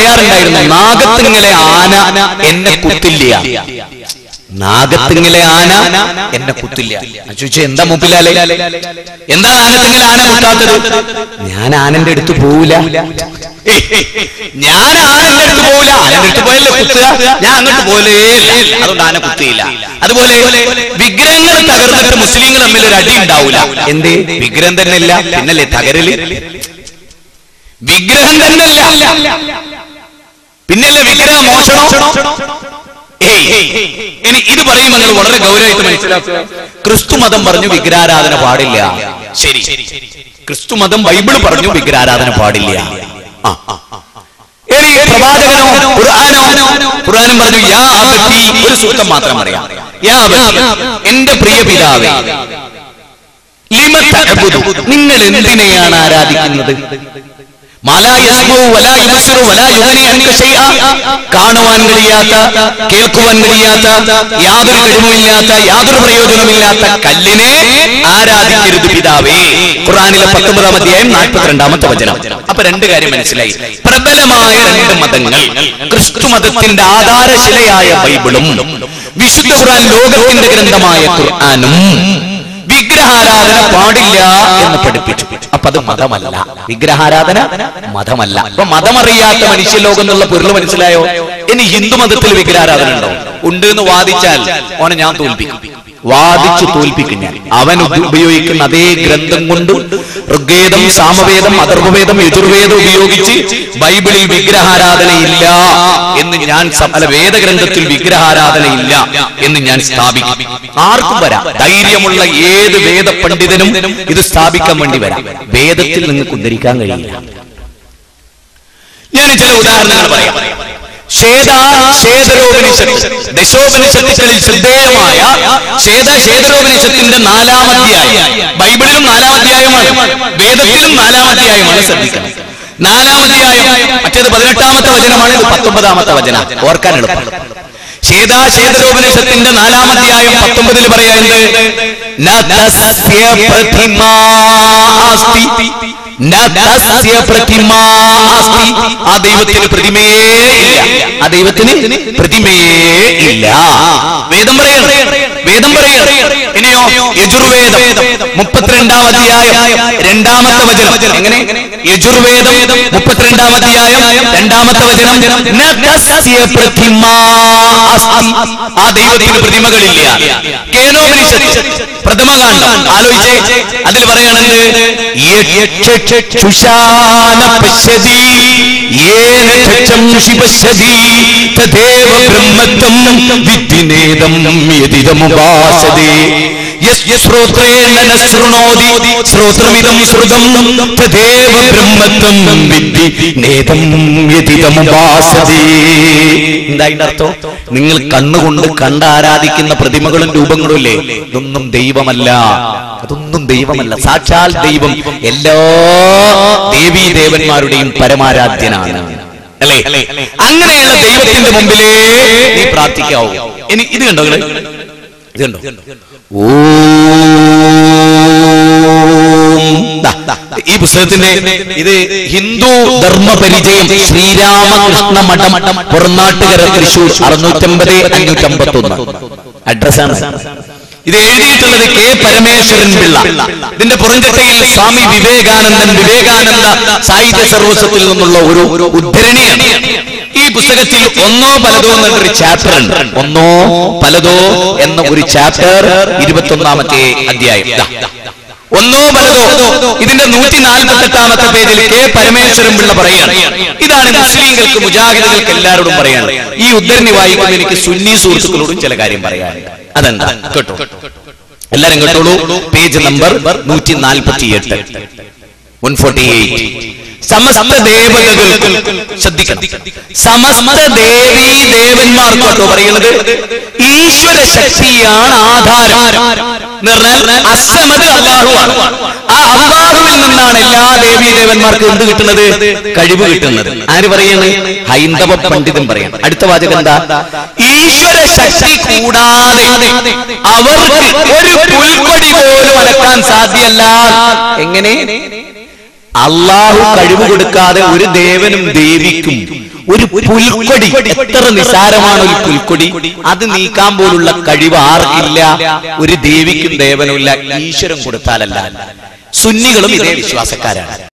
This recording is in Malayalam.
പറയാറുണ്ടായിരുന്നു നാഗത്തിങ്ങലെ ആന എന്നെ കുത്തില്ല നാഗത്തിങ്ങലെ ആന എന്നെ കുത്തില്ല ഞാൻ ചോദിച്ചു എന്താ മുപ്പിലാലെ എന്താ നാഗത്തിങ്ങലെ ആന കുത്താത്തത് ഞാൻ ആനന്റെ അടുത്ത് പോവില്ല ഞാൻ ആനന്റെ അടുത്ത് പോവില്ല ആനന്റെ അടുത്ത് പോയല്ലേ കുത്തുക ഞാൻ അങ്ങോട്ട് പോലേ ഇല്ല അതുകൊണ്ട് ആന കുത്തിയില്ല അതുപോലെ വിഗ്രഹങ്ങൾ തകർന്നിട്ട് മുസ്ലിങ്ങൾ തമ്മിൽ ഒരു അടി ഉണ്ടാവൂല എന്ത് വിഗ്രഹം തന്നെ ഇല്ല പിന്നല്ലേ തകരല് വിഗ്രഹം തന്നെയല്ല പിന്നല്ലേ വിഗ്രഹ മോഷണം ഏയ് ഇനി ഇത് പറയുമ്പോൾ നിങ്ങൾ വളരെ ഗൗരവമായിട്ട് മനസ്സിലാക്കുക ക്രിസ്തു മതം പറഞ്ഞു വിഗ്രഹാരാധന പാടില്ല ശരി ക്രിസ്തു മതം ബൈബിൾ പറഞ്ഞു വിഗ്രഹാരാധന പാടില്ല ആ, ആ, ആ. ഇനി പ്രവാചകനോ ഖുർആനോ ഖുർആനും പറഞ്ഞു യാ അബത്തി ഒരു സൂക്തം മാത്രം അറിയാം യാ അബത്തി എന്റെ പ്രിയ പിതാവേ ലിമ തഅബുദു നിങ്ങൾ എന്തിനെയാണ് ആരാധിക്കുന്നത് മാലാ യസ്മഉ വലാ യുബ്സിറു വലാ യുഗ്നി അൻക ശൈഅ കാണുവാൻ കഴിയാത്ത കേൾക്കുവാൻ കഴിയാത്ത യാതൊരു കഴിവുമില്ലാത്ത യാതൊരു പ്രയോജനമില്ലാത്ത കല്ലിനെ ആരാധിക്കരുത് പിതാവേ ഖുർആനിലെ പത്തൊമ്പതാം അധ്യായം നാൽപ്പത്തിരണ്ടാമത്തെ വചനം അപ്പൊ രണ്ട് കാര്യം മനസ്സിലായി പ്രബലമായ രണ്ട് മതങ്ങൾ ക്രിസ്തു മതത്തിന്റെ ആധാരശിലയായ ബൈബിളും വിശുദ്ധ ഖുർആൻ ലോകത്തിന്റെ ഗ്രന്ഥമായ ഖുർആനും വിഗ്രഹാരാധന പാടില്ല എന്ന് പഠിപ്പിച്ചു അപ്പൊ അത് മതമല്ല വിഗ്രഹാരാധന മതമല്ല അപ്പൊ മതമറിയാത്ത മനുഷ്യലോകം എന്നുള്ള പൊരുൾ മനസ്സിലായോ ഇനി ഹിന്ദു മതത്തിൽ വിഗ്രഹാരാധന ഉണ്ടോ ഉണ്ട് എന്ന് വാദിച്ചാൽ ഓനെ ഞാൻ തോൽപ്പിക്കും വാദിച്ചു തോൽപ്പിക്കും ഞാൻ അവൻ ഉപ- ഉപയോഗിക്കുന്ന അതേ ഗ്രന്ഥം കൊണ്ട് ഋഗ്വേദം സാമവേദം അഥർവവേദം യജുർവേദം ഉപയോഗിച്ച് ബൈബിളിൽ വിഗ്രഹാരാധനയില്ല എന്ന് ഞാൻ സം- അല്ല വേദഗ്രന്ഥത്തിൽ വിഗ്രഹാരാധനയില്ല എന്ന് ഞാൻ സ്ഥാപിക്കും ആർക്കും വരാം ധൈര്യമുള്ള ഏത് വേദ പണ്ഡിതനും ഇത് സ്ഥാപിക്കാൻ വേണ്ടി വരാം വേദത്തിൽ നിങ്ങൾക്ക് ഉദ്ധരിക്കാൻ കഴിയില്ല ഞാൻ ചില ഉദാഹരണങ്ങൾ പറയാം ശ്വേത ശ്വേതരോപനിഷത്ത് ദശോപനിഷത്തുകളിൽ ശ്രദ്ധേയമായ ശ്വേത ശ്വേതരോപനിഷത്തിന്റെ നാലാമധ്യായം ബൈബിളിലും നാലാമധ്യായമാണ് വേദത്തിലും നാലാമധ്യായമാണ് ശ്രദ്ധിക്കണം നാലാമധ്യായം മറ്റേത് പതിനെട്ടാമത്തെ വചനമാണ് ഇത് പത്തൊമ്പതാമത്തെ വചന ഓർക്കാൻ എളുപ്പം ശ്വേതാ ശ്വേതരോപനിഷത്തിന്റെ നാലാമധ്യായം പത്തൊമ്പതിൽ പറയുന്നത് ന തസ്യ പ്രതിമാസ്തി ന തസ്യ പ്രതിമാസ്തി ആ ദൈവത്തിന് പ്രതിമയേ ഇല്ല ആ ദൈവത്തിന് പ്രതിമയേ ഇല്ല വേദം പറയണം വേദം പറയണം ഇനിയോ യജുർവേദം മുപ്പത്തിരണ്ടാം അധ്യായം രണ്ടാമത്തെ വചനം എങ്ങനെ യജുർവേദം മുപ്പത്തിരണ്ടാം അധ്യായം രണ്ടാമത്തെ വചനം ന തസ്യ പ്രതിമാസ്തി ആ ദൈവത്തിന് പ്രതിമകളില്ല കേനോപനിഷത്ത് പ്രഥമകാന്ഡം ആലോചിച്ചേ അതിൽ പറയണത് യക്ഷുഷാന പശ്യതി യേന ചക്ഷംഷി പശ്യതി തദേവ ബ്രഹ്മത്വം വിദ്ധിനേദം യതിദമുപാസതേ യസ്യ ശ്രോത്രേണ ന ശൃണോതി ശ്രോത്രമിദം ശ്രുതം തദേവ ബ്രഹ്മത്വം വിദ്ധി നേതം യതിദമുപാസതേ എന്താ അതിന്റെ അർത്ഥം നിങ്ങൾ കണ്ണുകൊണ്ട് കണ്ട് ആരാധിക്കുന്ന പ്രതിമകളും രൂപങ്ങളും ഇല്ലേ ഇതൊന്നും ദൈവമല്ല അതൊന്നും ദൈവമല്ല സാക്ഷാൽ ദൈവം എല്ലാ ദേവീ ദേവന്മാരുടെയും പരമാരാധ്യനാണ് അല്ലേ അങ്ങനെയുള്ള ദൈവത്തിന്റെ മുമ്പിലേ നീ പ്രാർത്ഥിക്കാവൂ ഇനി ഇത് കണ്ടോ നിങ്ങള്? ഇത് കണ്ടോ ഓം. ദാ, ദാ, ഈ പുസ്തകത്തിന്റെ ഇത് ഹിന്ദു ധർമ്മ പരിചയം ശ്രീരാമകൃഷ്ണ മഠം പുറനാട്ടുകര തൃശൂർ അറുന്നൂറ്റമ്പത് അഞ്ഞൂറ്റമ്പത്തി ഒന്ന് അഡ്രസ്സാണ് ഇത് എഴുതിയിട്ടുള്ളത് കെ പരമേശ്വരൻ പിള്ള ഇതിന്റെ പുറംചട്ടയിൽ സ്വാമി വിവേകാനന്ദൻ വിവേകാനന്ദ സാഹിത്യ സർവസ്വത്തിൽ നിന്നുള്ള ഒരു ഒരു ഉദ്ധരണിയാണ് ഈ പുസ്തകത്തിൽ ഒന്നോ പലതോ എന്നൊരു ചാപ്റ്റർ ഉണ്ട് ഒന്നോ പലതോ എന്ന ഒരു ചാപ്റ്റർ ഇരുപത്തൊന്നാമത്തെ അധ്യായം ദാ. ഒന്നോ പലതോ ഇതിന്റെ നൂറ്റി നാൽപ്പത്തി എട്ടാമത്തെ പേജിൽ കെ പരമേശ്വരൻ പിള്ള പറയാണ് ഇതാണ് മുസ്ലിങ്ങൾക്ക് മുജാഹിദുകൾക്ക് എല്ലാവരോടും പറയാണ് ഈ ഉദ്ധരണി വായിക്കുമ്പോൾ എനിക്ക് സുന്നി സുഹൃത്തുക്കളോടും ചില കാര്യം പറയാനുണ്ട് അതെന്താ കേട്ടോ എല്ലാരും കേട്ടോളൂ പേജ് നമ്പർ നൂറ്റി നാൽപ്പത്തി എട്ട് വൺ ഫോർട്ടി എയ്റ്റ് സമസ്ത ദേവതകൾക്ക് ശ്രദ്ധിക്കണം സമസ്ത ദേവീ ദേവന്മാർക്ക് കേട്ടോ പറയുന്നത് ഈശ്വര ശക്തിയാണ് ആധാരം എന്ന് പറഞ്ഞാൽ അസമത് അള്ളാഹുവാണ് ആ അള്ളാഹുവിൽ നിന്നാണ് എല്ലാ ദേവീ ദേവന്മാർക്കും എന്ത് കിട്ടുന്നത് കഴിവ് കിട്ടുന്നത് ആര് പറയാണ് ഹൈന്ദവ പണ്ഡിതൻ പറയാണ് അടുത്ത വാചകം എന്താ ഈശ്വര ശക്തി കൂടാതെ അവർക്ക് ഒരു പുൽക്കൊടി പോലും അടക്കാൻ സാധ്യല്ല എങ്ങനെ അള്ളാഹു കഴിവ് കൊടുക്കാതെ ഒരു ദേവനും ദേവിക്കും ഒരു പുൽക്കൊടി എത്ര നിസാരമാണ് ഒരു പുൽക്കൊടി അത് നീക്കാൻ പോലുള്ള കഴിവ് ആർക്കില്ല ഒരു ദേവിക്കും ദേവനുമില്ല ഈശ്വരൻ കൊടുത്താലല്ല സുന്നികളും ഇതേ വിശ്വാസക്കാരാണ്